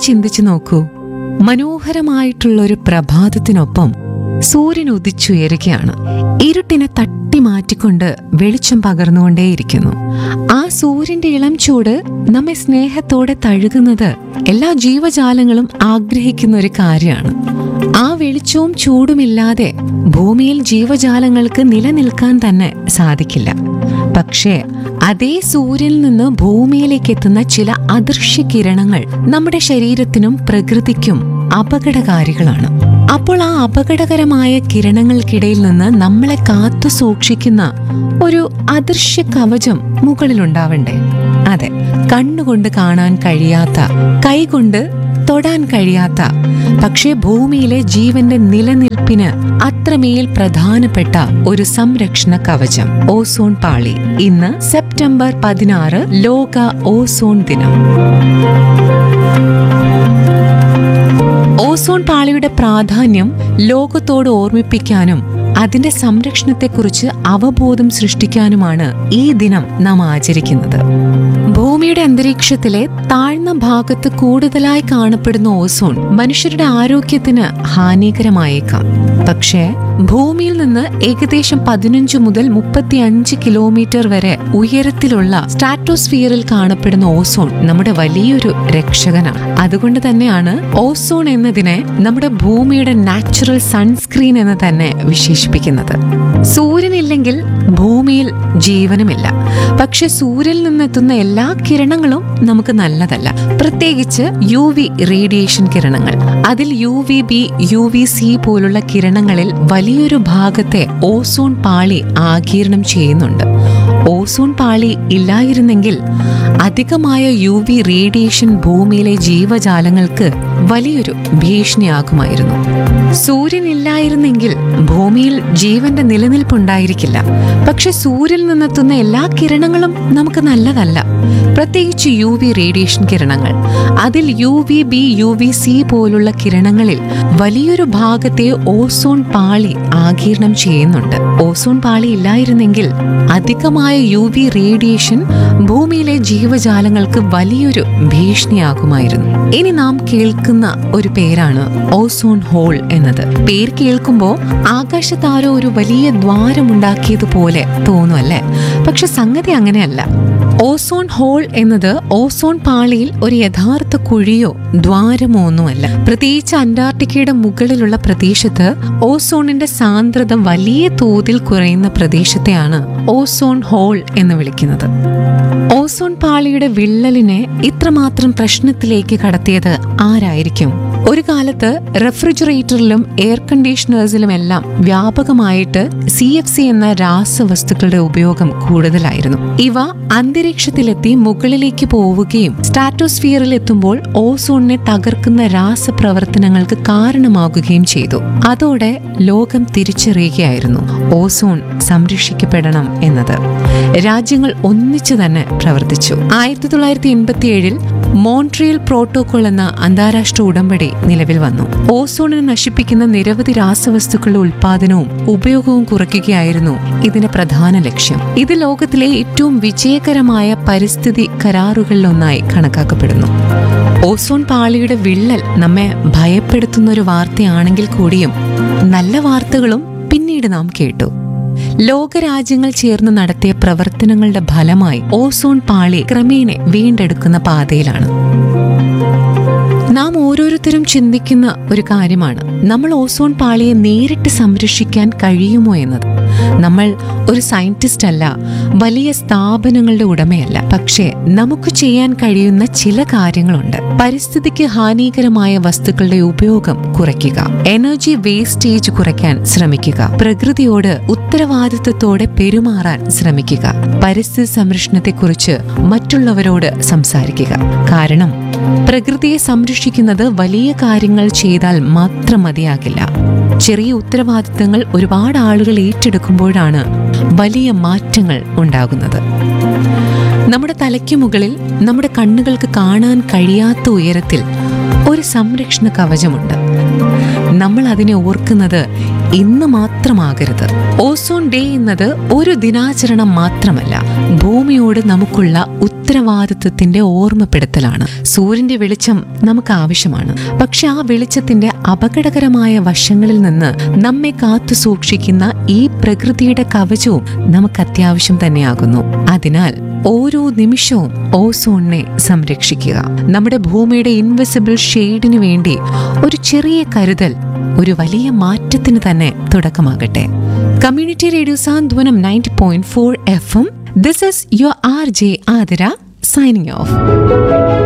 ചിന്തിച്ചു നോക്കൂ മനോഹരമായിട്ടുള്ള ഒരു പ്രഭാതത്തിനൊപ്പം സൂര്യൻ ഉദിച്ചുയരുകയാണ് ഇരുട്ടിനെ തട്ടി മാറ്റിക്കൊണ്ട് വെളിച്ചം പകർന്നുകൊണ്ടേയിരിക്കുന്നു ആ സൂര്യന്റെ ഇളം ചൂട് നമ്മെ സ്നേഹത്തോടെ തഴുകുന്നത് എല്ലാ ജീവജാലങ്ങളും ആഗ്രഹിക്കുന്ന ഒരു കാര്യമാണ് ആ വെളിച്ചവും ചൂടുമില്ലാതെ ഭൂമിയിൽ ജീവജാലങ്ങൾക്ക് നിലനിൽക്കാൻ തന്നെ സാധിക്കില്ല പക്ഷേ അതേ സൂര്യനിൽ നിന്ന് ഭൂമിയിലേക്ക് എത്തുന്ന ചില അദൃശ്യ കിരണങ്ങൾ നമ്മുടെ ശരീരത്തിനും പ്രകൃതിക്കും അപകടകാരികളാണ് അപ്പോൾ ആ അപകടകരമായ കിരണങ്ങൾക്കിടയിൽ നിന്ന് നമ്മളെ കാത്തു സൂക്ഷിക്കുന്ന ഒരു അദൃശ്യ കവചം മുകളിലുണ്ടാവണ്ടേ അതെ കണ്ണുകൊണ്ട് കാണാൻ കഴിയാത്ത കൈകൊണ്ട് തൊടാൻ കഴിയാത്ത പക്ഷേ ഭൂമിയിലെ ജീവന്റെ നിലനിൽപ്പിന് അത്രമേൽ പ്രധാനപ്പെട്ട ഒരു സംരക്ഷണ കവചം ഓസോൺ പാളി ഇന്ന് സെപ്റ്റംബർ പതിനാറ് ലോക ഓസോൺ ദിനം ഓസോൺ പാളിയുടെ പ്രാധാന്യം ലോകത്തോട് ഓർമ്മിപ്പിക്കാനും അതിന്റെ സംരക്ഷണത്തെക്കുറിച്ച് അവബോധം സൃഷ്ടിക്കാനുമാണ് ഈ ദിനം നാം ആചരിക്കുന്നത് ഭൂമിയുടെ അന്തരീക്ഷത്തിലെ താഴ്ന്ന ഭാഗത്ത് കൂടുതലായി കാണപ്പെടുന്ന ഓസോൺ മനുഷ്യരുടെ ആരോഗ്യത്തിന് ഹാനികരമായേക്കാം പക്ഷേ ഭൂമിയിൽ നിന്ന് ഏകദേശം പതിനഞ്ച് മുതൽ മുപ്പത്തി അഞ്ച് കിലോമീറ്റർ വരെ ഉയരത്തിലുള്ള സ്ട്രാറ്റോസ്ഫിയറിൽ കാണപ്പെടുന്ന ഓസോൺ നമ്മുടെ വലിയൊരു രക്ഷകനാണ് അതുകൊണ്ട് തന്നെയാണ് ഓസോൺ എന്നതിനെ നമ്മുടെ ഭൂമിയുടെ നാച്ചുറൽ സൺസ്ക്രീൻ എന്ന് തന്നെ വിശേഷിപ്പിക്കുന്നത് സൂര്യനില്ലെങ്കിൽ ഭൂമിയിൽ ജീവനുമില്ല പക്ഷെ സൂര്യനിൽ നിന്നെത്തുന്ന എല്ലാ കിരണങ്ങളും നമുക്ക് നല്ലതല്ല പ്രത്യേകിച്ച് യു വി റേഡിയേഷൻ കിരണങ്ങൾ അതിൽ U V B U V C പോലുള്ള കിരണങ്ങളിൽ വലിയൊരു ഭാഗത്തെ ഓസോൺ പാളി ആഗീരണം ചെയ്യുന്നുണ്ട് ഓസോൺ പാളി ഇല്ലായിരുന്നെങ്കിൽ അധികമായ യു വി റേഡിയേഷൻ ഭൂമിയിലെ ജീവജാലങ്ങൾക്ക് വലിയൊരു ഭീഷണിയാകുമായിരുന്നു സൂര്യനില്ലായിരുന്നെങ്കിൽ ഭൂമിയിൽ ജീവന്റെ നിലനിൽപ്പുണ്ടായിരിക്കില്ല പക്ഷെ സൂര്യനിൽ നിന്നെത്തുന്ന എല്ലാ കിരണങ്ങളും നമുക്ക് നല്ലതല്ല പ്രത്യേകിച്ച് യു വി റേഡിയേഷൻ കിരണങ്ങൾ അതിൽ U V B U V C പോലുള്ള കിരണങ്ങളിൽ വലിയൊരു ഭാഗത്തെ ഓസോൺ പാളി ആഗീരണം ചെയ്യുന്നുണ്ട് ഓസോൺ പാളി ഇല്ലായിരുന്നെങ്കിൽ അധികമായ യു വി റേഡിയേഷൻ ഭൂമിയിലെ ജീവജാലങ്ങൾക്ക് വലിയൊരു ഭീഷണിയാകുമായിരുന്നു ഇനി നാം കേൾക്കുന്ന ഒരു പേരാണ് ഓസോൺ ഹോൾ എന്നത് പേര് കേൾക്കുമ്പോൾ ആകാശത്താരോ ഒരു വലിയ ദ്വാരമുണ്ടാക്കിയതുപോലെ തോന്നും അല്ലേ പക്ഷെ സംഗതി അങ്ങനെയല്ല ഓസോൺ ഹോൾ എന്നത് ഓസോൺ പാളിയിൽ ഒരു യഥാർത്ഥ കുഴിയോ ദ്വാരമോ ഒന്നുമല്ല പ്രത്യേകിച്ച് അന്റാർട്ടിക്കയുടെ മുകളിലുള്ള പ്രദേശത്ത് ഓസോണിന്റെ സാന്ദ്രത വലിയ തോതിൽ കുറയുന്ന പ്രദേശത്തെയാണ് ഓസോൺ ഹോൾ എന്ന് വിളിക്കുന്നത് ഓസോൺ പാളിയുടെ വിള്ളലിനെ ഇത്രമാത്രം പ്രശ്നത്തിലേക്ക് കടത്തിയത് ആരായിരിക്കും ഒരു കാലത്ത് റെഫ്രിജറേറ്ററിലും എയർ കണ്ടീഷണേഴ്സിലും എല്ലാം വ്യാപകമായിട്ട് സി എഫ് സി എന്ന രാസവസ്തുക്കളുടെ ഉപയോഗം കൂടുതലായിരുന്നു ഇവ അന്തരീക്ഷത്തിലെത്തി മുകളിലേക്ക് പോവുകയും സ്ട്രാറ്റോസ്ഫിയറിൽ എത്തുമ്പോൾ ഓസോണിനെ തകർക്കുന്ന രാസപ്രവർത്തനങ്ങൾക്ക് കാരണമാകുകയും ചെയ്തു അതോടെ ലോകം തിരിച്ചറിയുകയായിരുന്നു ഓസോൺ സംരക്ഷിക്കപ്പെടണം എന്നത് രാജ്യങ്ങൾ ഒന്നിച്ചു തന്നെ പ്രവർത്തിച്ചു ആയിരത്തി തൊള്ളായിരത്തി എൺപത്തി ഏഴിൽ മോൺട്രിയൽ പ്രോട്ടോകോൾ എന്ന അന്താരാഷ്ട്ര ഉടമ്പടി നിലവിൽ വന്നു ഓസോണിനെ നശിപ്പിക്കുന്ന നിരവധി രാസവസ്തുക്കളുടെ ഉൽപാദനവും ഉപയോഗവും കുറയ്ക്കുകയായിരുന്നു ഇതിന്റെ പ്രധാന ലക്ഷ്യം ഇത് ലോകത്തിലെ ഏറ്റവും വിജയകരമായ പരിസ്ഥിതി കരാറുകളിലൊന്നായി കണക്കാക്കപ്പെടുന്നു ഓസോൺ പാളിയുടെ വിള്ളൽ നമ്മെ ഭയപ്പെടുത്തുന്ന ഒരു വാർത്തയാണെങ്കിൽ കൂടിയും നല്ല വാർത്തകളും പിന്നീട് നാം കേട്ടു ലോകരാജ്യങ്ങൾ ചേർന്ന് നടത്തിയ പ്രവർത്തനങ്ങളുടെ ഫലമായി ഓസോൺ പാളി ക്രമേണ വീണ്ടെടുക്കുന്ന പാതയിലാണ് നാം ഓരോരുത്തരും ചിന്തിക്കുന്ന ഒരു കാര്യമാണ് നമ്മൾ ഓസോൺ പാളിയെ നേരിട്ട് സംരക്ഷിക്കാൻ കഴിയുമോ എന്നത് നമ്മൾ ഒരു സയന്റിസ്റ്റ് അല്ല വലിയ സ്ഥാപനങ്ങളുടെ ഉടമയല്ല പക്ഷേ നമുക്ക് ചെയ്യാൻ കഴിയുന്ന ചില കാര്യങ്ങളുണ്ട് പരിസ്ഥിതിക്ക് ഹാനികരമായ വസ്തുക്കളുടെ ഉപയോഗം കുറയ്ക്കുക എനർജി വേസ്റ്റേജ് കുറയ്ക്കാൻ ശ്രമിക്കുക പ്രകൃതിയോട് ഉത്തരവാദിത്വത്തോടെ പെരുമാറാൻ ശ്രമിക്കുക പരിസ്ഥിതി സംരക്ഷണത്തെക്കുറിച്ച് മറ്റുള്ളവരോട് സംസാരിക്കുക കാരണം പ്രകൃതിയെ സംരക്ഷിക്കുന്നത് വലിയ കാര്യങ്ങൾ ചെയ്താൽ മാത്രം മതിയാകില്ല ചെറിയ ഉത്തരവാദിത്തങ്ങൾ ഒരുപാട് ആളുകൾ ഏറ്റെടുക്കുമ്പോഴാണ് വലിയ മാറ്റങ്ങൾ ഉണ്ടാകുന്നത് നമ്മുടെ തലയ്ക്ക് മുകളിൽ നമ്മുടെ കണ്ണുകൾക്ക് കാണാൻ കഴിയാത്ത ഉയരത്തിൽ ഒരു സംരക്ഷണ കവചമുണ്ട് നമ്മൾ അതിനെ ഓർക്കുന്നത് ഇന്ന് മാത്രമാകരുത് ഓസോൺ ഡേ എന്നത് ഒരു ദിനാചരണം മാത്രമല്ല ഭൂമിയോട് നമുക്കുള്ള ഉത്തര ഉത്തരവാദിത്വത്തിന്റെ ഓർമ്മപ്പെടുത്തലാണ് സൂര്യന്റെ വെളിച്ചം നമുക്ക് ആവശ്യമാണ് പക്ഷെ ആ വെളിച്ചത്തിന്റെ അപകടകരമായ വശങ്ങളിൽ നിന്ന് നമ്മെ കാത്തു സൂക്ഷിക്കുന്ന ഈ പ്രകൃതിയുടെ കവചവും നമുക്ക് അത്യാവശ്യം തന്നെയാകുന്നു അതിനാൽ ഓരോ നിമിഷവും ഓസോണിനെ സംരക്ഷിക്കുക നമ്മുടെ ഭൂമിയുടെ ഇൻവിസിബിൾ ഷെയ്ഡിന് വേണ്ടി ഒരു ചെറിയ കരുതൽ ഒരു വലിയ മാറ്റത്തിന് തന്നെ തുടക്കമാകട്ടെ community radio Santhwanam ninety point four F M this is your R J Athira signing of